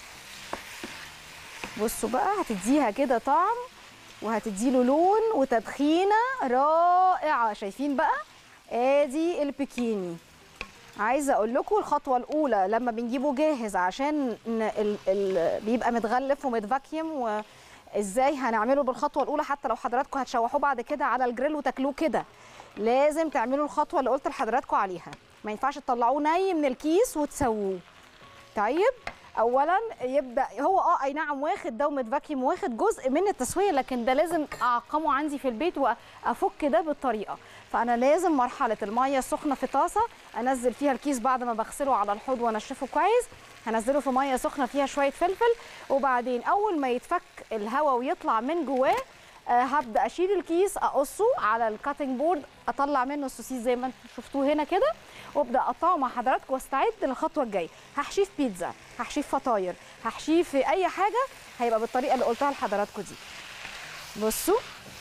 بصوا بقى هتديها كده طعم وهتديله لون وتدخينه رائعه شايفين بقى ادي البيكيني عايزه اقول لكم الخطوه الاولى لما بنجيبه جاهز عشان ن- ال ال بيبقى متغلف ومتفاكيوم وازاي هنعمله بالخطوه الاولى حتى لو حضراتكم هتشوحوه بعد كده على الجريل وتاكلوه كده لازم تعملوا الخطوه اللي قلت لحضراتكم عليها ما ينفعش تطلعوه ني من الكيس وتسووه طيب اولا يبدا هو اه اي نعم واخد ده ومتفاكيوم واخد جزء من التسويه لكن ده لازم اعقمه عندي في البيت وافك ده بالطريقه فانا لازم مرحله الميه السخنه في طاسه انزل فيها الكيس بعد ما بغسله على الحوض وانشفه كويس هنزله في ميه سخنه فيها شويه فلفل وبعدين اول ما يتفك الهواء ويطلع من جواه آه، هبدا اشيل الكيس اقصه على الكاتنج بورد اطلع منه السوسيس زي ما انتم شفتوه هنا كده وابدا اقطعه مع حضراتكم واستعد للخطوه الجايه هحشيه في بيتزا هحشيه في فطاير هحشيه في اي حاجه هيبقى بالطريقه اللي قلتها لحضراتكم دي بصوا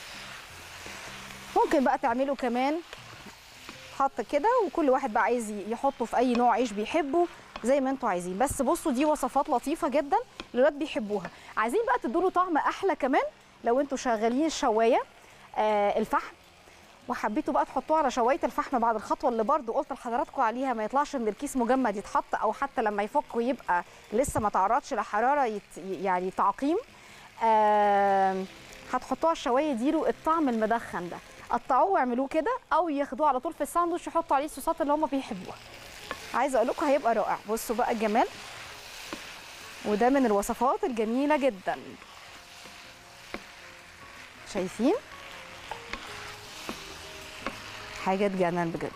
ممكن بقى تعملوا كمان حط كده وكل واحد بقى عايز يحطه في اي نوع عيش بيحبه زي ما انتوا عايزين بس بصوا دي وصفات لطيفه جدا الولاد بيحبوها عايزين بقى تدوا له طعم احلى كمان لو انتوا شغالين الشوايه آه الفحم وحبيتوا بقى تحطوه على شوايه الفحم بعد الخطوه اللي برضو قلت لحضراتكم عليها ما يطلعش من الكيس مجمد يتحط او حتى لما يفك ويبقى لسه ما تعرضش لحراره يت يعني تعقيم آه هتحطوه على الشوايه يديله الطعم المدخن ده قطعوه واعملوه كده او ياخدوه على طول في الساندوتش يحطوا عليه الصوصات اللي هم بيحبوها عايزه اقول لكم هيبقى رائع بصوا بقى الجمال وده من الوصفات الجميله جدا شايفين حاجه تجنن بجد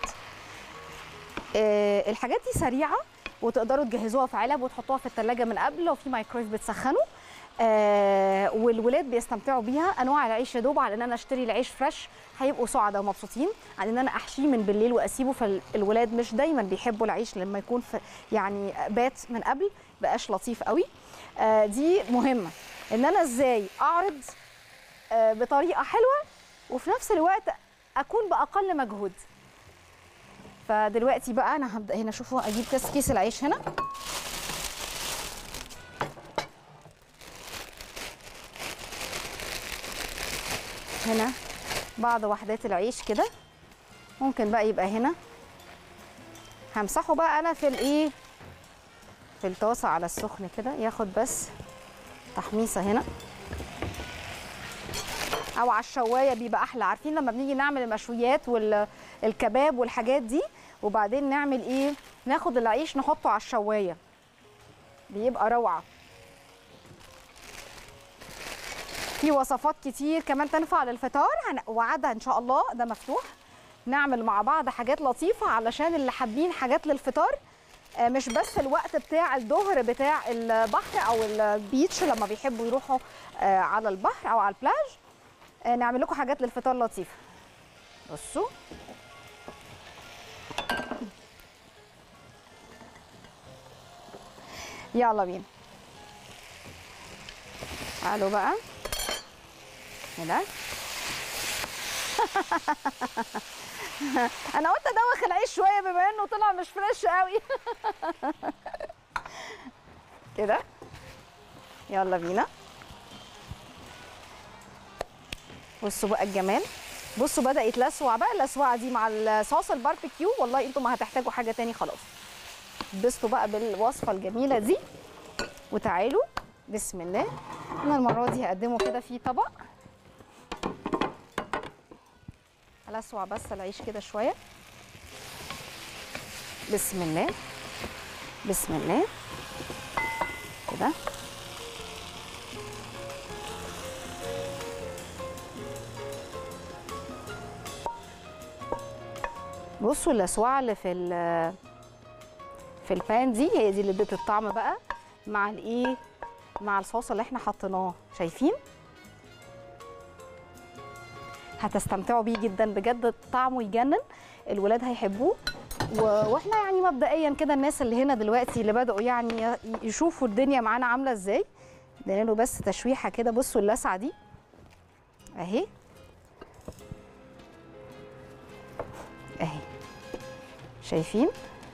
آه الحاجات دي سريعه وتقدروا تجهزوها في علب وتحطوها في الثلاجه من قبل لو في مايكرويف بتسخنوا آه والولاد بيستمتعوا بيها انواع العيش يا دوب على ان انا اشتري العيش فريش هيبقوا سعداء ومبسوطين عن ان انا احشيه من بالليل واسيبه فالولاد مش دايما بيحبوا العيش لما يكون في يعني بات من قبل بقاش لطيف قوي آه دي مهمه ان انا ازاي اعرض آه بطريقه حلوه وفي نفس الوقت اكون باقل مجهود فدلوقتي بقى انا هبدا هنا شوفوا اجيب كاس كيس العيش هنا هنا بعض وحدات العيش كده ممكن بقى يبقى هنا همسحه بقى انا في الايه في الطاسه على السخن كده ياخد بس تحميصه هنا او على الشوايه بيبقى احلى عارفين لما بنيجي نعمل المشويات والكباب والحاجات دي وبعدين نعمل ايه ناخد العيش نحطه على الشوايه بيبقى روعه في وصفات كتير كمان تنفع للفطار وعدها ان شاء الله ده مفتوح نعمل مع بعض حاجات لطيفه علشان اللي حابين حاجات للفطار مش بس الوقت بتاع الظهر بتاع البحر او البيتش لما بيحبوا يروحوا على البحر او على البلاج نعمل لكم حاجات للفطار لطيفه بصوا يلا بينا تعالوا بقى كده انا قلت ادوخ العيش شويه بما انه طلع مش فريش قوي كده يلا بينا بصوا بقى الجمال بصوا بدا يتلسوع بقى اللسوعه دي مع الصوص الباربيكيو والله انتم ما هتحتاجوا حاجه تاني خلاص اتبسطوا بقى بالوصفه الجميله دي وتعالوا بسم الله انا المره دي هقدمه كده في طبق هلسوع بس العيش كده شويه بسم الله بسم الله كده بصوا اللسوعه اللي في في البان دي هي دي اللي ادت الطعم بقى مع الايه مع الصوص اللي احنا حطيناه شايفين هتستمتعوا بيه جدا بجد طعمه يجنن الولاد هيحبوه واحنا يعني مبدئيا كده الناس اللي هنا دلوقتي اللي بدأوا يعني يشوفوا الدنيا معانا عامله ازاي ادينا له بس تشويحه كده بصوا اللسعه دي اهي اهي شايفين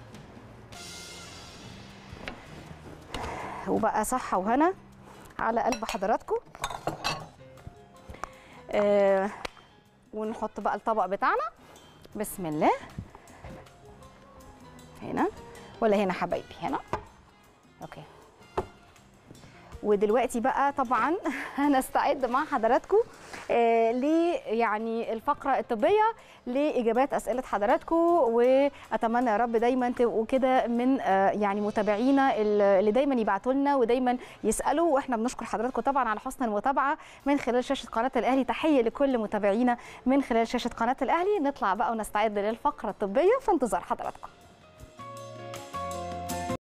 وبقى صحة وهنا على قلب حضراتكم آه ونحط بقى الطبق بتاعنا بسم الله هنا ولا هنا حبايبي هنا اوكي ودلوقتي بقى طبعا هنستعد مع حضراتكم آه ل يعني الفقره الطبيه لاجابات اسئله حضراتكم واتمنى يا رب دايما تبقوا كده من آه يعني متابعينا اللي دايما يبعتوا لنا ودايما يسالوا واحنا بنشكر حضراتكم طبعا على حسن المتابعه من خلال شاشه قناه الاهلي تحيه لكل متابعينا من خلال شاشه قناه الاهلي نطلع بقى ونستعد للفقره الطبيه في انتظار حضراتكم